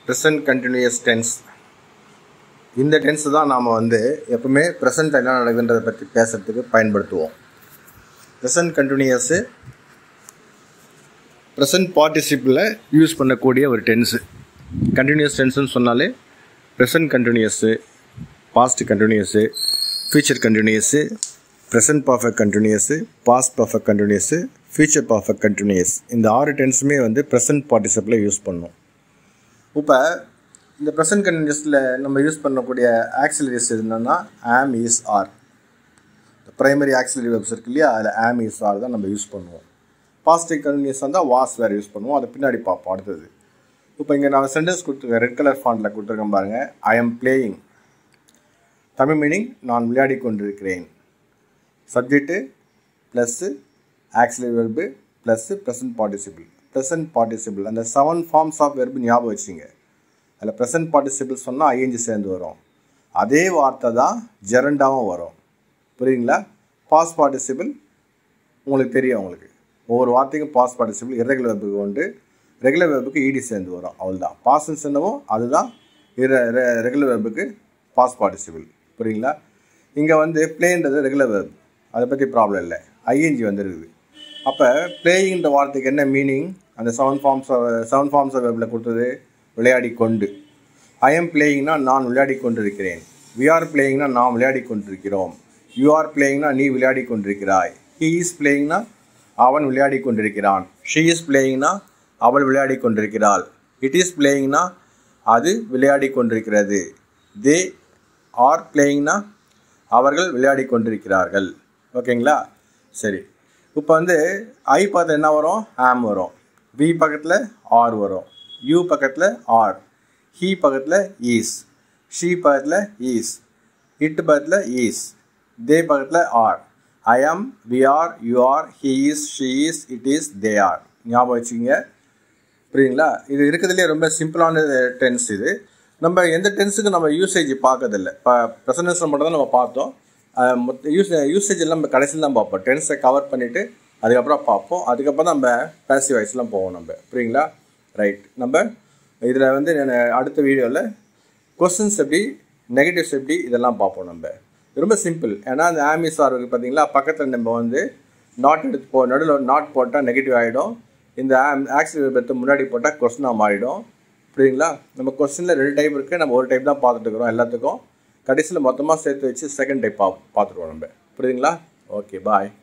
present continuous tense இந்த tense தான் நாம் வந்து எப்பவுமே ப்ரெசன்ட் என்ன நடக்குதுன்றதை பற்றி பேசுகிறதுக்கு பயன்படுத்துவோம் present continuous present participle use பண்ணக்கூடிய ஒரு டென்ஸு கண்டினியூஸ் டென்ஸ்னு சொன்னாலே present continuous past continuous future continuous present perfect continuous past perfect continuous future perfect continuous இந்த ஆறு டென்ஸுமே வந்து ப்ரெசன்ட் பார்ட்டிசிப்பில் யூஸ் பண்ணோம் இப்போ இந்த ப்ரெசன்ட் கண்டினியூஸில் நம்ம யூஸ் பண்ணக்கூடிய ஆக்சிலரிஸ் என்னென்னா am is are primary auxiliary verbs இருக்கு இல்லையா அதில் ஆம் இஸ் ஆர் தான் நம்ம யூஸ் பண்ணுவோம் பாசிட்டிவ் கண்டினியூஸ் வந்தால் வாஸ் வேறு யூஸ் பண்ணுவோம் அதை பின்னாடி பார்ப்போம் அடுத்தது இப்போ இங்கே நான் சென்டென்ஸ் கொடுத்துருக்கேன் ரெட் கலர் ஃபாண்டில் கொடுத்துருக்கேன் பாருங்கள் I am playing Tamil meaning நான் விளையாடி கொண்டிருக்கிறேன் subject plus auxiliary verb plus present participle present participle அந்த செவன் ஃபார்ம்ஸ் ஆஃப் வெர்பு ஞாபகம் வச்சுங்க அதில் ப்ரெசன்ட் பார்ட்டிசிபிள் சொன்னால் ஐஎன்ஜி சேர்ந்து வரும் அதே வார்த்தை தான் ஜெரண்டாவும் வரும் புரியுங்களா பாஸ் பார்ட்டிசிபிள் உங்களுக்கு தெரியும் உங்களுக்கு ஒவ்வொரு வார்த்தைக்கும் பாஸ் பார்ட்டிசிபிள் இரெகுலர் வெர்புக்கு உண்டு ரெகுலர் வெர்புக்கு இடி சேர்ந்து வரும் அவ்வளோதான் பாஸ்ன்னு சொன்னவும் அதுதான் ரெகுலர் வெர்புக்கு பாஸ் பார்ட்டிசிபிள் புரியுங்களா இங்கே வந்து பிளேன்றது ரெகுலர் வெர்ப் அதை பற்றி ப்ராப்ளம் இல்லை ஐஎன்ஜி வந்துருக்குது அப்போ பிளேயிங்கிற வார்த்தைக்கு என்ன மீனிங் அந்த seven forms seven forms of வெப்பில் கொடுத்தது விளையாடி கொண்டு ஐ எம் பிளேயிங்னா நான் விளையாடி கொண்டிருக்கிறேன் வி ஆர் பிளேயிங்னா நாம் விளையாடி கொண்டிருக்கிறோம் யூ ஆர் பிளேயிங்னா நீ விளையாடி கொண்டிருக்கிறாய் ஹீ இஸ் பிளேயிங்னா அவன் விளையாடி கொண்டிருக்கிறான் ஷீ இஸ் பிளேயிங்னா அவள் விளையாடி கொண்டிருக்கிறாள் இட் இஸ் பிளேயிங்னா அது விளையாடி கொண்டிருக்கிறது தே ஆர் பிளேயிங்னா அவர்கள் விளையாடி கொண்டிருக்கிறார்கள் ஓகேங்களா சரி இப்போ வந்து ஐ பக்கத்தில் என்ன வரும் ஆம் வரும் வி பக்கத்தில் ஆர் வரும் யூ பக்கத்தில் ஆர் ஹீ பக்கத்தில் ஈஸ் ஷீ பக்கத்தில் ஈஸ் இட் பக்கத்தில் ஈஸ் தே பக்கத்தில் are I am we are you are he is she is it is they are ஞாபகம் வச்சுங்க புரியுங்களா இது இருக்கிறதுலே ரொம்ப சிம்பிளான டென்ஸ் இது நம்ம எந்த டென்ஸுக்கு நம்ம யூசேஜ் பார்க்கறதில்ல இப்போ ப்ரெசன்டென்ஸில் மட்டும் தான் நம்ம பார்த்தோம் மொத்த யூஸ் யூசேஜ் எல்லாம் நம்ம கடைசியில் தான் பார்ப்போம் டென்ஸை கவர் பண்ணிவிட்டு அதுக்கப்புறம் பார்ப்போம் அதுக்கப்புறம் நம்ம பேசிவ் வாய்ஸ்லாம் போவோம் நம்ம புரியுங்களா ரைட் நம்ம இதில் வந்து நான் அடுத்த வீடியோவில் கொஸ்டின்ஸ் எப்படி நெகட்டிவ்ஸ் எப்படி இதெல்லாம் பார்ப்போம் நம்ம ரொம்ப சிம்பிள் ஏன்னா அந்த ஆமிஸ் ஆர் இருக்குது பார்த்தீங்களா பக்கத்தில் நம்ம வந்து நாட் எடுத்து போ நடுவில் நாட் போட்டால் நெகட்டிவ் ஆகிடும் இந்த ஆக்சிடென்ட் பற்றி முன்னாடி போட்டால் கொஸ்டினாக மாறிடும் புரியுங்களா நம்ம கொஸ்டினில் ரெண்டு டைப் இருக்குது நம்ம ஒரு டைப் தான் பார்த்துட்டு இருக்கிறோம் எல்லாத்துக்கும் கடைசியில் மொத்தமாக சேர்த்து வச்சு செகண்ட் டைப் பா பார்த்துருவோம் நம்ம புரியுதுங்களா ஓகே பாய்